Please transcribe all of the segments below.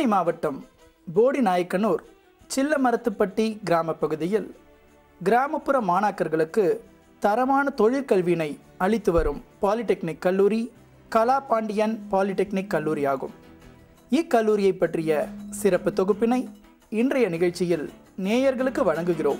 மாவட்டம் போடி நாயக்கனூர் சில்லமரத்துப்பட்டி கிராம பகுதியில் கிராமப்புற மாணாக்கர்களுக்கு தரமான தொழிற்கல்வியினை அளித்து வரும் பாலிடெக்னிக் கல்லூரி கலா பாண்டியன் பாலிடெக்னிக் கல்லூரி ஆகும் இக்கல்லூரியை பற்றிய சிறப்பு தொகுப்பினை இன்றைய நிகழ்ச்சியில் நேயர்களுக்கு வழங்குகிறோம்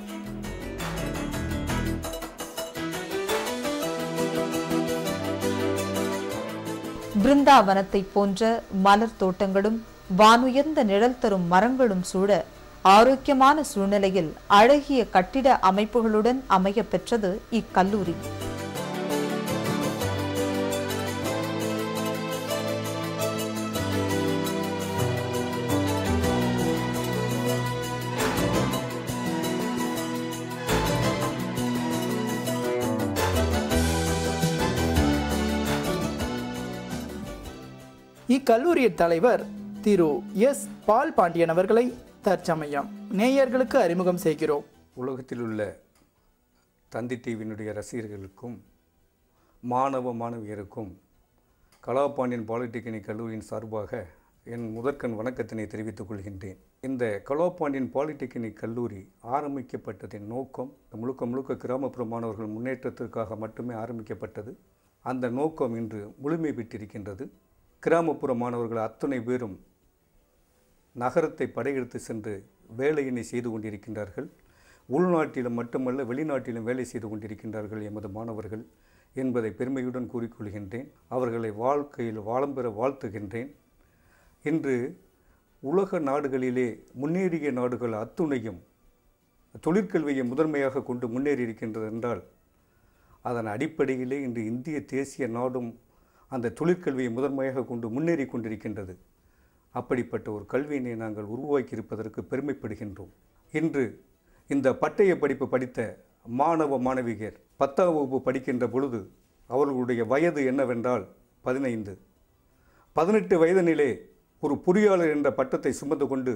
பிருந்தாவனத்தை போன்ற மலர் தோட்டங்களும் வானுயர்ந்த நிழல் தரும் மரங்களும் சூழ ஆரோக்கியமான சூழ்நிலையில் அழகிய கட்டிட அமைப்புகளுடன் அமைய பெற்றது இக்கல்லூரி இக்கல்லூரியின் தலைவர் திரு எஸ் பால் பாண்டியன் அவர்களை தற்சமயம் நேயர்களுக்கு அறிமுகம் செய்கிறோம் உலகத்தில் உள்ள தந்தி டிவியினுடைய ரசிகர்களுக்கும் மாணவ மாணவியருக்கும் கலாபாண்டியன் பாலிடெக்னிக் கல்லூரியின் சார்பாக என் முதற்கண் வணக்கத்தினை தெரிவித்துக் கொள்கின்றேன் இந்த கலாபாண்டியன் பாலிடெக்னிக் கல்லூரி ஆரம்பிக்கப்பட்டதின் நோக்கம் முழுக்க முழுக்க கிராமப்புற மாணவர்கள் முன்னேற்றத்திற்காக மட்டுமே ஆரம்பிக்கப்பட்டது அந்த நோக்கம் இன்று முழுமை பெற்றிருக்கின்றது கிராமப்புற மாணவர்கள் அத்தனை பேரும் நகரத்தை படையெடுத்து சென்று வேலையினை செய்து கொண்டிருக்கின்றார்கள் உள்நாட்டிலும் மட்டுமல்ல வெளிநாட்டிலும் வேலை செய்து கொண்டிருக்கின்றார்கள் எமது மாணவர்கள் என்பதை பெருமையுடன் கூறிக்கொள்கின்றேன் அவர்களை வாழ்க்கையில் வாழம் பெற வாழ்த்துகின்றேன் இன்று உலக நாடுகளிலே முன்னேறிய நாடுகள் அத்துணையும் தொழிற்கல்வியை முதன்மையாக கொண்டு முன்னேறி இருக்கின்றது என்றால் அதன் அடிப்படையிலே இன்று இந்திய தேசிய நாடும் அந்த தொழிற்கல்வியை முதன்மையாக கொண்டு முன்னேறி கொண்டிருக்கின்றது அப்படிப்பட்ட ஒரு கல்வியினை நாங்கள் உருவாக்கி இருப்பதற்கு பெருமைப்படுகின்றோம் இன்று இந்த பட்டய படிப்பு படித்த மாணவ மாணவிகர் பத்தாம் வகுப்பு படிக்கின்ற பொழுது அவர்களுடைய வயது என்னவென்றால் பதினைந்து பதினெட்டு வயதினிலே ஒரு பொறியாளர் என்ற பட்டத்தை சுமந்து கொண்டு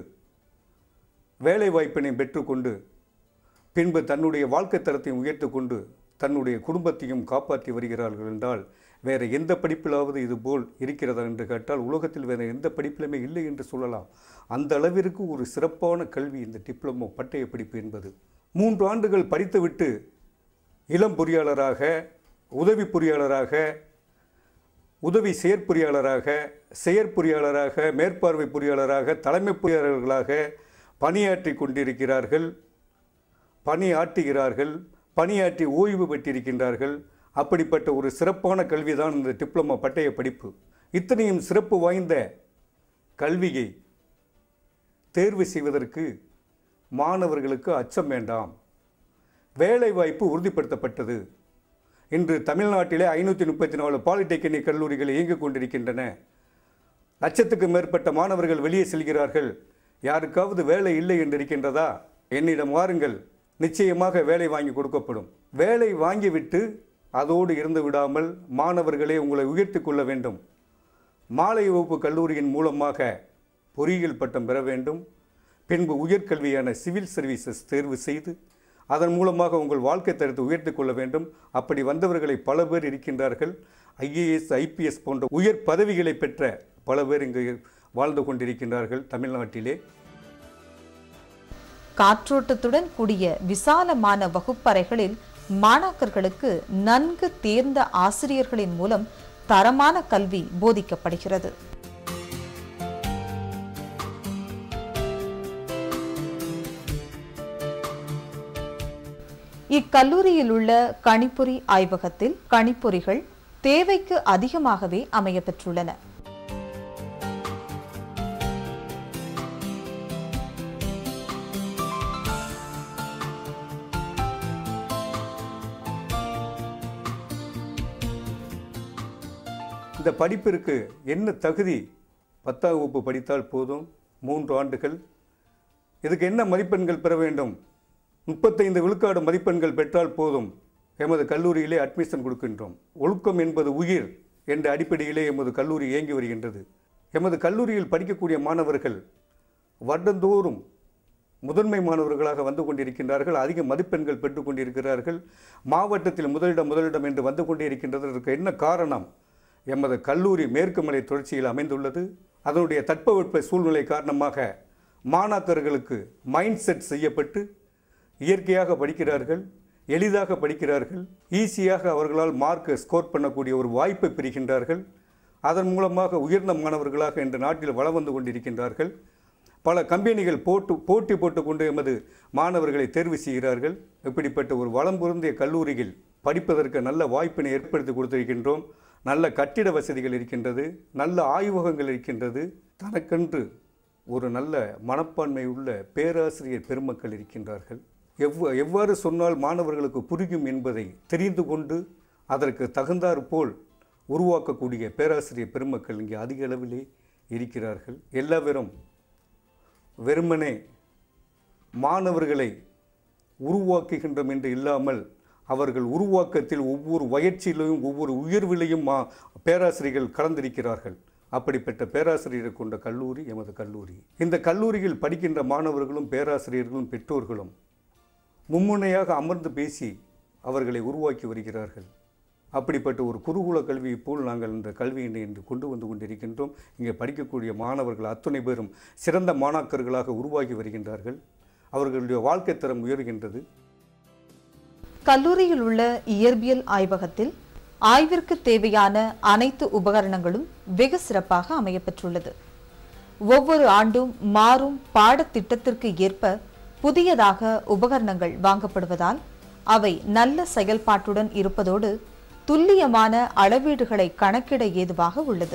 வேலை வாய்ப்பினை பெற்றுக்கொண்டு பின்பு தன்னுடைய வாழ்க்கை தரத்தையும் உயர்த்து கொண்டு தன்னுடைய குடும்பத்தையும் காப்பாற்றி வருகிறார்கள் என்றால் வேறு எந்த படிப்பிலாவது இதுபோல் இருக்கிறதா என்று கேட்டால் உலகத்தில் வேறு எந்த படிப்பிலுமே இல்லை என்று சொல்லலாம் அந்த அளவிற்கு ஒரு சிறப்பான கல்வி இந்த டிப்ளமோ பட்டய படிப்பு என்பது மூன்று ஆண்டுகள் படித்துவிட்டு இளம் பொறியாளராக உதவி பொறியாளராக உதவி செயற்பொறியாளராக செயற்பொறியாளராக மேற்பார்வை பொறியாளராக தலைமை பொறியாளர்களாக பணியாற்றி கொண்டிருக்கிறார்கள் பணியாற்றுகிறார்கள் பணியாற்றி ஓய்வு பெற்றிருக்கின்றார்கள் அப்படிப்பட்ட ஒரு சிறப்பான கல்விதான் இந்த டிப்ளமோ பட்டய படிப்பு இத்தனையும் சிறப்பு வாய்ந்த கல்வியை தேர்வு செய்வதற்கு மாணவர்களுக்கு அச்சம் வேண்டாம் வேலைவாய்ப்பு உறுதிப்படுத்தப்பட்டது இன்று தமிழ்நாட்டிலே ஐநூற்றி முப்பத்தி நாலு பாலிடெக்னிக் கல்லூரிகள் இயங்கிக் கொண்டிருக்கின்றன லட்சத்துக்கு மேற்பட்ட மாணவர்கள் வெளியே செல்கிறார்கள் யாருக்காவது வேலை இல்லை என்று இருக்கின்றதா என்னிடம் வாருங்கள் நிச்சயமாக வேலை வாங்கி கொடுக்கப்படும் வேலை வாங்கிவிட்டு அதோடு இருந்து விடாமல் மாணவர்களே உங்களை உயர்த்தி கொள்ள வேண்டும் மாலை வகுப்பு கல்லூரியின் மூலமாக பொறியியல் பட்டம் பெற வேண்டும் பின்பு உயர்கல்வியான சிவில் சர்வீசஸ் தேர்வு செய்து அதன் மூலமாக உங்கள் வாழ்க்கை தரத்தை உயர்த்தி கொள்ள வேண்டும் அப்படி வந்தவர்களை பல பேர் இருக்கின்றார்கள் ஐஏஎஸ் ஐபிஎஸ் போன்ற உயர் பதவிகளை பெற்ற பல பேர் இங்கு வாழ்ந்து கொண்டிருக்கின்றார்கள் தமிழ்நாட்டிலே காற்றோட்டத்துடன் கூடிய விசாலமான வகுப்பறைகளில் மாணாக்கர்களுக்கு நன்கு தேர்ந்த ஆசிரியர்களின் மூலம் தரமான கல்வி போதிக்கப்படுகிறது இக்கல்லூரியில் உள்ள கணிப்பொறி ஆய்வகத்தில் கணிப்பொறிகள் தேவைக்கு அதிகமாகவே அமையப்பெற்றுள்ளன இந்த படிப்பிற்கு என்ன தகுதி பத்தாம் வகுப்பு படித்தால் போதும் மூன்று ஆண்டுகள் இதுக்கு என்ன மதிப்பெண்கள் பெற வேண்டும் முப்பத்தைந்து விழுக்காடு மதிப்பெண்கள் பெற்றால் போதும் எமது கல்லூரியிலே அட்மிஷன் கொடுக்கின்றோம் ஒழுக்கம் என்பது உயிர் என்ற அடிப்படையிலே எமது கல்லூரி இயங்கி வருகின்றது எமது கல்லூரியில் படிக்கக்கூடிய மாணவர்கள் வருடந்தோறும் முதன்மை மாணவர்களாக வந்து கொண்டிருக்கின்றார்கள் அதிக மதிப்பெண்கள் பெற்றுக் கொண்டிருக்கிறார்கள் மாவட்டத்தில் முதலிடம் முதலிடம் என்று வந்து கொண்டே இருக்கின்றது இதற்கு என்ன காரணம் எமது கல்லூரி மேற்கு மலை தொடர்ச்சியில் அமைந்துள்ளது அதனுடைய தட்பவெட்ப சூழ்நிலை காரணமாக மாணாக்கர்களுக்கு மைண்ட் செட் செய்யப்பட்டு இயற்கையாக படிக்கிறார்கள் எளிதாக படிக்கிறார்கள் ஈஸியாக அவர்களால் மார்க்கை ஸ்கோர் பண்ணக்கூடிய ஒரு வாய்ப்பை பெறுகின்றார்கள் அதன் மூலமாக உயர்ந்த மாணவர்களாக இந்த நாட்டில் வளம் வந்து கொண்டிருக்கின்றார்கள் பல கம்பெனிகள் போட்டு போட்டி போட்டுக்கொண்டு எமது மாணவர்களை தேர்வு செய்கிறார்கள் இப்படிப்பட்ட ஒரு வளம் பொருந்திய கல்லூரியில் படிப்பதற்கு நல்ல வாய்ப்பினை ஏற்படுத்தி கொடுத்திருக்கின்றோம் நல்ல கட்டிட வசதிகள் இருக்கின்றது நல்ல ஆய்வகங்கள் இருக்கின்றது தனக்கென்று ஒரு நல்ல மனப்பான்மை உள்ள பேராசிரியர் பெருமக்கள் இருக்கின்றார்கள் எவ்வ எவ்வாறு சொன்னால் மாணவர்களுக்கு புரியும் என்பதை தெரிந்து கொண்டு அதற்கு தகுந்தாற் போல் உருவாக்கக்கூடிய பேராசிரியர் பெருமக்கள் இங்கே அதிக அளவிலே இருக்கிறார்கள் எல்லாவரும் வெறுமனே மாணவர்களை உருவாக்குகின்றோம் என்று இல்லாமல் அவர்கள் உருவாக்கத்தில் ஒவ்வொரு வயற்சியிலையும் ஒவ்வொரு உயர்விலையும் மா பேராசிரியர்கள் கலந்திருக்கிறார்கள் அப்படிப்பட்ட பேராசிரியரை கொண்ட கல்லூரி எமது கல்லூரி இந்த கல்லூரியில் படிக்கின்ற மாணவர்களும் பேராசிரியர்களும் பெற்றோர்களும் மும்முனையாக அமர்ந்து பேசி அவர்களை உருவாக்கி வருகிறார்கள் அப்படிப்பட்ட ஒரு குருகுல கல்வியை போல் நாங்கள் இந்த கல்வியினை இன்று கொண்டு வந்து கொண்டிருக்கின்றோம் இங்கே படிக்கக்கூடிய மாணவர்கள் அத்துணை பேரும் சிறந்த மாணாக்கர்களாக உருவாகி வருகின்றார்கள் அவர்களுடைய வாழ்க்கை தரம் உயர்கின்றது கல்லூரியில் உள்ள இயற்பியல் ஆய்வகத்தில் ஆய்விற்கு தேவையான அனைத்து உபகரணங்களும் வெகு சிறப்பாக அமையப்பெற்றுள்ளது ஒவ்வொரு ஆண்டும் மாறும் பாடத்திட்டத்திற்கு ஏற்ப புதியதாக உபகரணங்கள் வாங்கப்படுவதால் அவை நல்ல செயல்பாட்டுடன் இருப்பதோடு துல்லியமான அளவீடுகளை கணக்கிட ஏதுவாக உள்ளது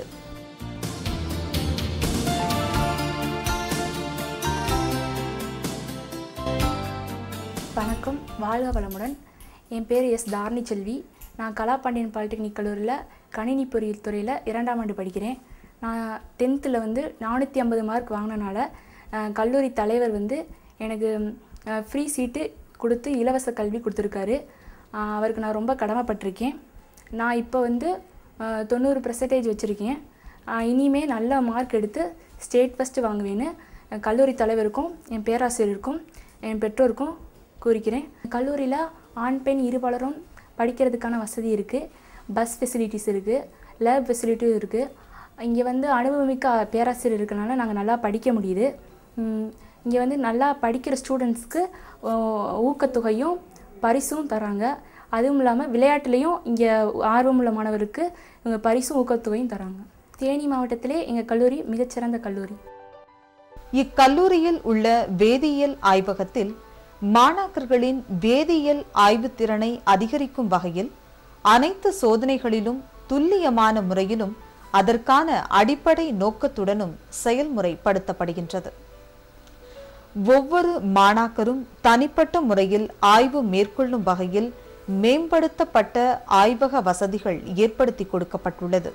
வணக்கம் வாழ்க வளமுடன் என் பேர் எஸ் தாரணி செல்வி நான் கலாபாண்டியன் பாலிடெக்னிக் கல்லூரியில் கணினி பொறியியல் துறையில் இரண்டாம் ஆண்டு படிக்கிறேன் நான் டென்த்தில் வந்து நானூற்றி ஐம்பது மார்க் வாங்கினனால அஹ், கல்லூரி தலைவர் வந்து எனக்கு ஃப்ரீ சீட்டு கொடுத்து இலவச கல்வி கொடுத்துருக்காரு அஹ், அவருக்கு நான் ரொம்ப கடமைப்பட்டிருக்கேன் நான் இப்போ வந்து அஹ், தொண்ணூறு பர்சன்டேஜ் வச்சுருக்கேன் இனிமே நல்ல மார்க் எடுத்து ஸ்டேட் ஃபஸ்ட்டு வாங்குவேன்னு என் கல்லூரி தலைவருக்கும் என் பேராசிரியருக்கும் என் பெற்றோருக்கும் கூறிக்கிறேன் கல்லூரியில் ஆண் பெண் இருபாலரும் படிக்கிறதுக்கான வசதி இருக்குது பஸ் ஃபெசிலிட்டிஸ் இருக்குது லேப் ஃபெசிலிட்டியும் இருக்குது இங்கே வந்து அனுபவமிக்க பேராசிரியர் இருக்கனால நாங்கள் நல்லா படிக்க முடியுது இங்கே வந்து நல்லா படிக்கிற ஸ்டூடெண்ட்ஸ்க்கு ஊக்கத்தொகையும் பரிசும் தராங்க அதுவும் இல்லாமல் விளையாட்டுலேயும் இங்கே ஆர்வமுள்ள மாணவருக்கு இவங்க பரிசும் ஊக்கத்தொகையும் தராங்க தேனி மாவட்டத்திலே எங்கள் கல்லூரி மிகச்சிறந்த கல்லூரி இக்கல்லூரியில் உள்ள வேதியியல் ஆய்வகத்தில் மாணாக்கர்களின் வேதியியல் ஆய்வுத் திறனை அதிகரிக்கும் வகையில் அனைத்து சோதனைகளிலும் துல்லியமான முறையிலும் அதற்கான அடிப்படை நோக்கத்துடனும் செயல்முறைப்படுத்தப்படுகின்றது ஒவ்வொரு மாணாக்கரும் தனிப்பட்ட முறையில் ஆய்வு மேற்கொள்ளும் வகையில் மேம்படுத்தப்பட்ட ஆய்வக வசதிகள் ஏற்படுத்தி கொடுக்கப்பட்டுள்ளது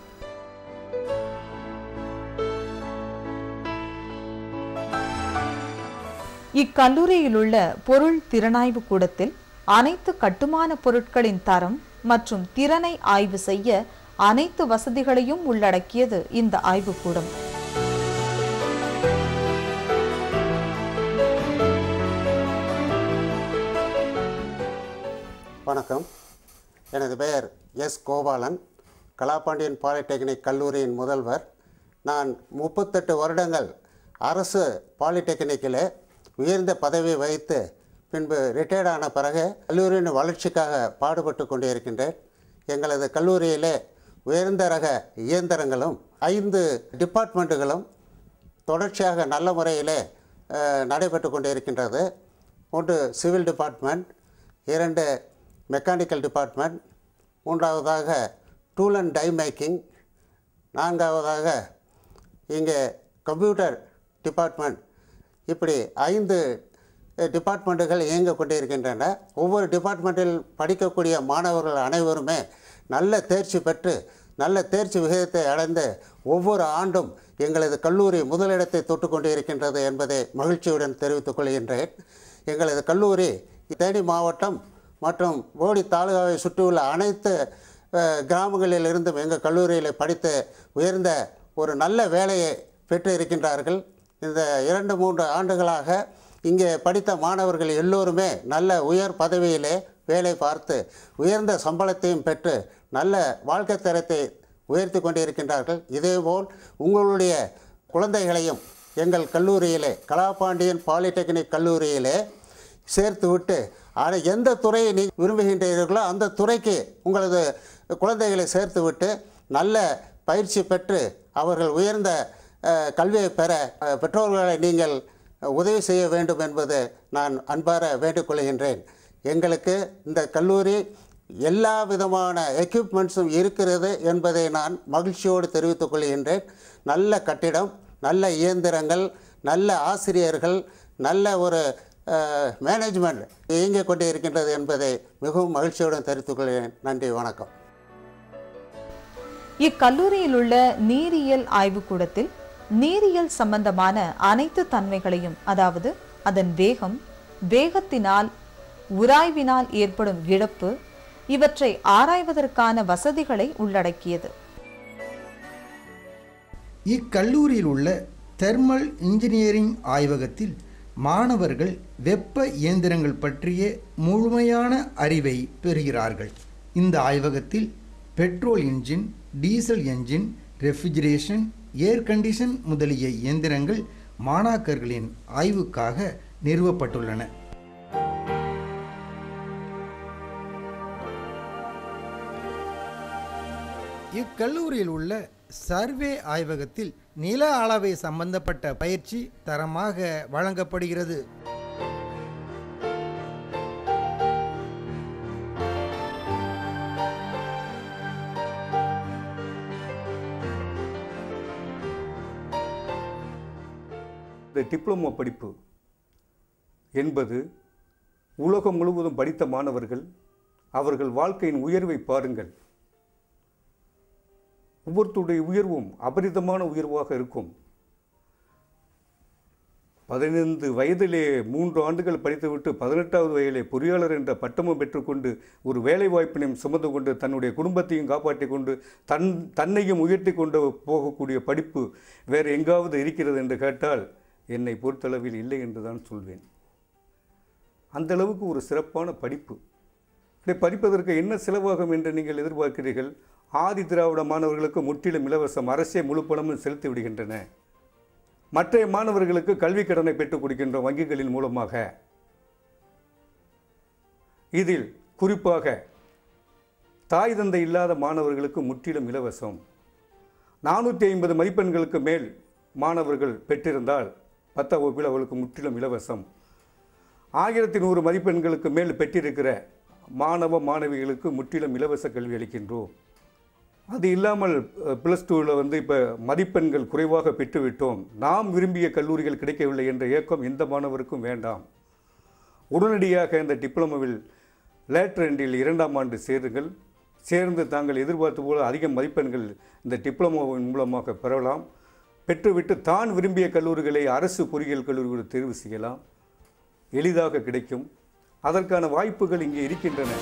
இக்கல்லூரியில் உள்ள பொருள் திறனாய்வு கூடத்தில் அனைத்து கட்டுமான பொருட்களின் தரம் மற்றும் திறனை ஆய்வு செய்ய அனைத்து வசதிகளையும் உள்ளடக்கியது இந்த ஆய்வுக்கூடம் வணக்கம் எனது பெயர் எஸ் கோபாலன் கலாபாண்டியன் பாலிடெக்னிக் கல்லூரியின் முதல்வர் நான் முப்பத்தெட்டு வருடங்கள் அரசு பாலிடெக்னிக்கில் உயர்ந்த பதவி வகித்து பின்பு ரிட்டையர்ட் ஆன பிறகு கல்லூரியின் வளர்ச்சிக்காக பாடுபட்டு கொண்டிருக்கின்றேன் எங்களது கல்லூரியிலே உயர்ந்த ரக இயந்திரங்களும் ஐந்து டிபார்ட்மெண்ட்டுகளும் தொடர்ச்சியாக நல்ல முறையிலே அஹ், நடைபெற்று கொண்டிருக்கின்றது ஒன்று சிவில் டிபார்ட்மெண்ட் இரண்டு மெக்கானிக்கல் டிபார்ட்மெண்ட் மூன்றாவதாக டூல் அண்ட் டை மேக்கிங் நான்காவதாக இங்கே கம்ப்யூட்டர் டிபார்ட்மெண்ட் இப்படி ஐந்து டிபார்ட்மெண்ட்டுகள் இயங்க கொண்டிருக்கின்றன ஒவ்வொரு டிபார்ட்மெண்ட்டில் படிக்கக்கூடிய மாணவர்கள் அனைவருமே நல்ல தேர்ச்சி பெற்று நல்ல தேர்ச்சி விகிதத்தை அடைந்து ஒவ்வொரு ஆண்டும் எங்களது கல்லூரி முதலிடத்தை தொட்டு கொண்டிருக்கின்றது என்பதை மகிழ்ச்சியுடன் தெரிவித்துக் கொள்கின்றேன் எங்களது கல்லூரி தேனி மாவட்டம் மற்றும் போடி தாலுகாவை சுற்றியுள்ள அனைத்து அஹ், கிராமங்களில் இருந்தும் எங்கள் கல்லூரியில் படித்து உயர்ந்த ஒரு நல்ல வேலையை பெற்று இருக்கின்றார்கள் இந்த இரண்டு மூன்று ஆண்டுகளாக இங்கே படித்த மாணவர்கள் எல்லோருமே நல்ல உயர் பதவியிலே வேலை பார்த்து உயர்ந்த சம்பளத்தையும் பெற்று நல்ல வாழ்க்கை தரத்தை உயர்த்தி கொண்டிருக்கின்றார்கள் இதேபோல் உங்களுடைய குழந்தைகளையும் எங்கள் கல்லூரியிலே கலாபாண்டியன் பாலிடெக்னிக் கல்லூரியிலே சேர்த்து விட்டு ஆனால் எந்த துறையை நீ விரும்புகின்றீர்களோ அந்த துறைக்கு உங்களது குழந்தைகளை சேர்த்து விட்டு நல்ல பயிற்சி பெற்று அவர்கள் உயர்ந்த அஹ், கல்வியை பெற அஹ், பெற்றோர்களை நீங்கள் உதவி செய்ய வேண்டும் என்பது நான் அன்பார வேண்டிக்கொள்கின்றேன் எங்களுக்கு இந்த கல்லூரி எல்லா விதமான எக்யூப்மெண்ட்ஸும் இருக்கிறது என்பதை நான் மகிழ்ச்சியோடு தெரிவித்துக் கொள்கின்றேன் நல்ல கட்டிடம் நல்ல இயந்திரங்கள் நல்ல ஆசிரியர்கள் நல்ல ஒரு மேனேஜ்மெண்ட் இயங்கிக் கொண்டு இருக்கின்றது என்பதை மிகவும் மகிழ்ச்சியுடன் தெரிவித்துக் கொள்கிறேன் நன்றி வணக்கம் இக்கல்லூரியில் உள்ள நீரியல் ஆய்வுக்கூடத்தில் நீரியல் சம்பந்தமான அனைத்து தன்மைகளையும் அதாவது அதன் வேகம் வேகத்தினால் உராய்வினால் ஏற்படும் இழப்பு இவற்றை ஆராய்வதற்கான வசதிகளை உள்ளடக்கியது இக்கல்லூரியில் உள்ள தெர்மல் இன்ஜினியரிங் ஆய்வகத்தில் மாணவர்கள் வெப்ப இயந்திரங்கள் பற்றிய முழுமையான அறிவை பெறுகிறார்கள் இந்த ஆய்வகத்தில் petrol engine diesel engine refrigeration air condition முதலிய இயந்திரங்கள் மாணாக்கர்களின் ஆய்வுக்காக நிறுவப்பட்டுள்ளன இக்கல்லூரியில் உள்ள சர்வே ஆய்வகத்தில் நில அளவை சம்பந்தப்பட்ட பயிற்சி தரமாக வழங்கப்படுகிறது இந்த டிப்ளமோ படிப்பு என்பது உலகம் முழுவதும் படித்த மாணவர்கள் அவர்கள் வாழ்க்கையின் உயர்வை பாருங்கள் ஒவ்வொருத்தருடைய உயர்வும் அபரிதமான உயர்வாக இருக்கும் பதினைந்து வயதிலே மூன்று ஆண்டுகள் படித்துவிட்டு பதினெட்டாவது வயதிலே பொறியாளர் என்ற பட்டமும் பெற்றுக்கொண்டு ஒரு வேலை வாய்ப்பினையும் சுமந்து கொண்டு தன்னுடைய குடும்பத்தையும் காப்பாற்றிக் கொண்டு தன் தன்னையும் உயர்த்தி கொண்டு போகக்கூடிய படிப்பு வேறு எங்காவது இருக்கிறது என்று கேட்டால் என்னை பொறுத்தளவில் இல்லை என்று தான் சொல்வேன் அந்த அளவுக்கு ஒரு சிறப்பான படிப்பு இதை படிப்பதற்கு என்ன செலவாகும் என்று நீங்கள் எதிர்பார்க்கிறீர்கள் ஆதி திராவிட மாணவர்களுக்கு முற்றிலும் இலவசம் அரசே முழு பணமும் செலுத்தி விடுகின்றன மற்ற மாணவர்களுக்கு கல்வி கடனை பெற்றுக் கொடுக்கின்றோம் வங்கிகளின் மூலமாக இதில் குறிப்பாக தாய் தந்தை இல்லாத மாணவர்களுக்கு முற்றிலும் இலவசம் நானூற்றி ஐம்பது மதிப்பெண்களுக்கு மேல் மாணவர்கள் பெற்றிருந்தால் பத்தாம் வகுப்பில் அவர்களுக்கு முற்றிலும் இலவசம் ஆயிரத்தி நூறு மதிப்பெண்களுக்கு மேல் பெற்றிருக்கிற மாணவ மாணவிகளுக்கு முற்றிலும் இலவச கல்வி அளிக்கின்றோம் அது இல்லாமல் ப்ளஸ் டூவில் வந்து இப்போ மதிப்பெண்கள் குறைவாக பெற்றுவிட்டோம் நாம் விரும்பிய கல்லூரிகள் கிடைக்கவில்லை என்ற ஏக்கம் எந்த மாணவருக்கும் வேண்டாம் உடனடியாக இந்த டிப்ளமோவில் லேட்டர் எண்டில் இரண்டாம் ஆண்டு சேருங்கள் சேர்ந்து தாங்கள் எதிர்பார்த்த போல அதிக மதிப்பெண்கள் இந்த டிப்ளமோவின் மூலமாக பெறலாம் பெற்றுவிட்டு தான் விரும்பிய கல்லூரிகளை அரசு பொறியியல் கல்லூரிகள் தேர்வு செய்யலாம் எளிதாக கிடைக்கும் அதற்கான வாய்ப்புகள் இங்கே இருக்கின்றன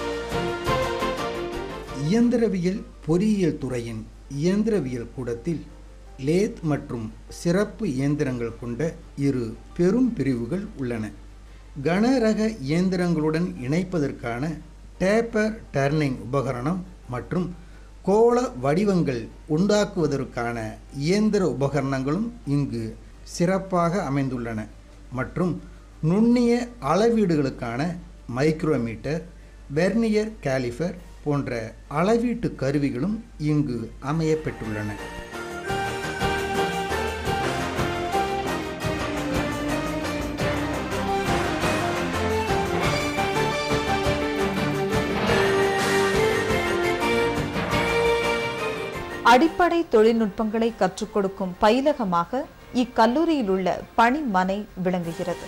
இயந்திரவியல் பொறியியல் துறையின் இயந்திரவியல் கூடத்தில் லேத் மற்றும் சிறப்பு இயந்திரங்கள் கொண்ட இரு பெரும் பிரிவுகள் உள்ளன கனரக இயந்திரங்களுடன் இணைப்பதற்கான டேப்பர் டர்னிங் உபகரணம் மற்றும் கோள வடிவங்கள் உண்டாக்குவதற்கான இயந்திர உபகரணங்களும் இங்கு சிறப்பாக அமைந்துள்ளன மற்றும் நுண்ணிய அளவீடுகளுக்கான மைக்ரோமீட்டர் வெர்னியர் கேலிஃபர் போன்ற அளவீட்டு கருவிகளும் இங்கு அமையப்பெற்றுள்ளன அடிப்படை தொழில்நுட்பங்களை கற்றுக் கொடுக்கும் பயிலகமாக இக்கல்லூரியில் உள்ள பணிமனை விளங்குகிறது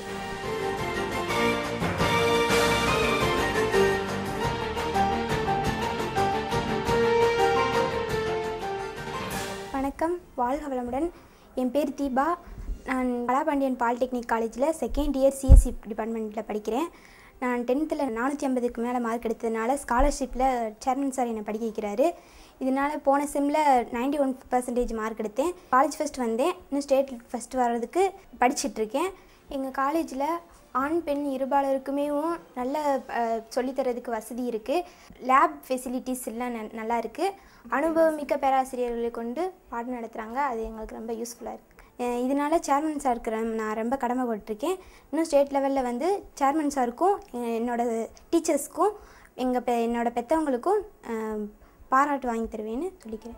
வணக்கம் வாழ்க வளமுடன் என் பேர் தீபா நான் கலாபாண்டியன் பாலிடெக்னிக் காலேஜில் செகண்ட் இயர் சிஎஸ்சி டிபார்ட்மெண்ட்டில் படிக்கிறேன் நான் டென்த்தில் நானூற்றி ஐம்பதுக்கு மேலே மார்க் எடுத்ததுனால ஸ்காலர்ஷிப்பில் சேர்மன் சார் என்னை படிக்க வைக்கிறாரு இதனால் போன செம்மில் நைன்டி ஒன் பர்சன்டேஜ் மார்க் எடுத்தேன் காலேஜ் ஃபஸ்ட் வந்தேன் இன்னும் ஸ்டேட் ஃபஸ்ட் வர்றதுக்கு படிச்சிட்ருக்கேன் எங்கள் காலேஜில் ஆண் பெண் இருபாலருக்குமே நல்ல அஹ், சொல்லித்தரதுக்கு வசதி இருக்குது லேப் ஃபெசிலிட்டிஸ் எல்லாம் ந- நல்லா இருக்குது அனுபவமிக்க பேராசிரியர்களை கொண்டு பாடம் நடத்துகிறாங்க அது எங்களுக்கு ரொம்ப யூஸ்ஃபுல்லாக இருக்குது அஹ் இதனால சேர்மன் சாருக்கு ரொம்ப- நான் ரொம்ப கடமைப்பட்டிருக்கேன் இன்னும் ஸ்டேட் லெவலில் வந்து சேர்மன் சாருக்கும் அஹ் என்னோட டீச்சர்ஸ்க்கும் எங்கள் பெ என்னோட பெற்றவங்களுக்கும் அஹ் பாராட்டு வாங்கி தருவேன்னு சொல்லிக்கிறேன்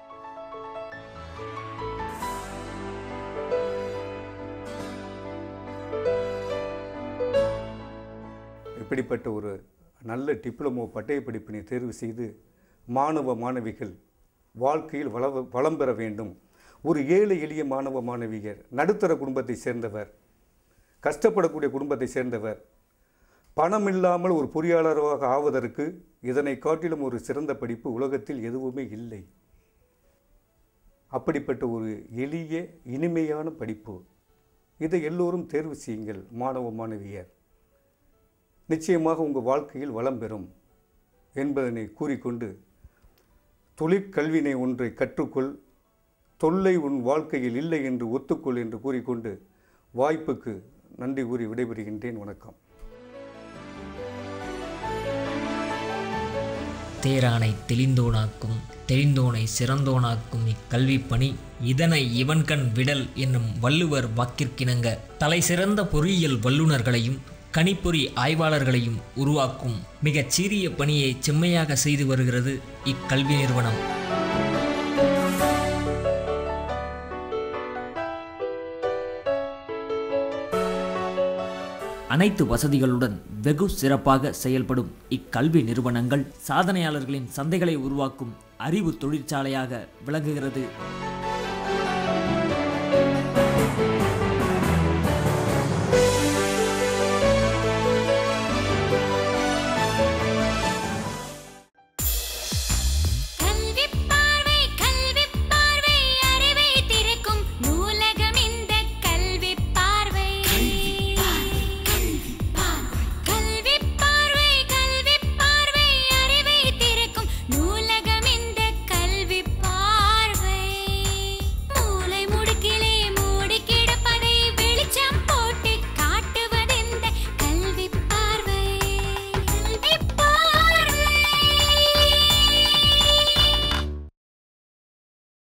இப்படிப்பட்ட ஒரு நல்ல டிப்ளமோ பட்டய படிப்பினை தேர்வு செய்து மாணவ மாணவிகள் வாழ்க்கையில் வள வளம் பெற வேண்டும் ஒரு ஏழை எளிய மாணவ மாணவியர் நடுத்தர குடும்பத்தை சேர்ந்தவர் கஷ்டப்படக்கூடிய குடும்பத்தை சேர்ந்தவர் பணம் இல்லாமல் ஒரு பொறியாளராக ஆவதற்கு இதனை காட்டிலும் ஒரு சிறந்த படிப்பு உலகத்தில் எதுவுமே இல்லை அப்படிப்பட்ட ஒரு எளிய இனிமையான படிப்பு இதை எல்லோரும் தேர்வு செய்யுங்கள் மாணவ மாணவியர் நிச்சயமாக உங்கள் வாழ்க்கையில் வளம் பெறும் என்பதனை கூறிக்கொண்டு தொழிற்கல்வினை ஒன்றை கற்றுக்கொள் தொல்லை உன் வாழ்க்கையில் இல்லை என்று ஒத்துக்கொள் என்று கூறிக்கொண்டு வாய்ப்புக்கு நன்றி கூறி விடைபெறுகின்றேன் வணக்கம் தேரானை தெளிந்தோனாக்கும் தெளிந்தோனை சிறந்தோனாக்கும் இக்கல்விப் பணி இதனை இவன்கண் விடல் என்னும் வள்ளுவர் வாக்கிற்கிணங்க தலை சிறந்த பொறியியல் வல்லுநர்களையும் கணிப்பொறி ஆய்வாளர்களையும் உருவாக்கும் மிகச் சிறிய பணியை செம்மையாக செய்து வருகிறது இக்கல்வி நிறுவனம் அனைத்து வசதிகளுடன் வெகு சிறப்பாக செயல்படும் இக்கல்வி நிறுவனங்கள் சாதனையாளர்களின் சந்தைகளை உருவாக்கும் அறிவு தொழிற்சாலையாக விளங்குகிறது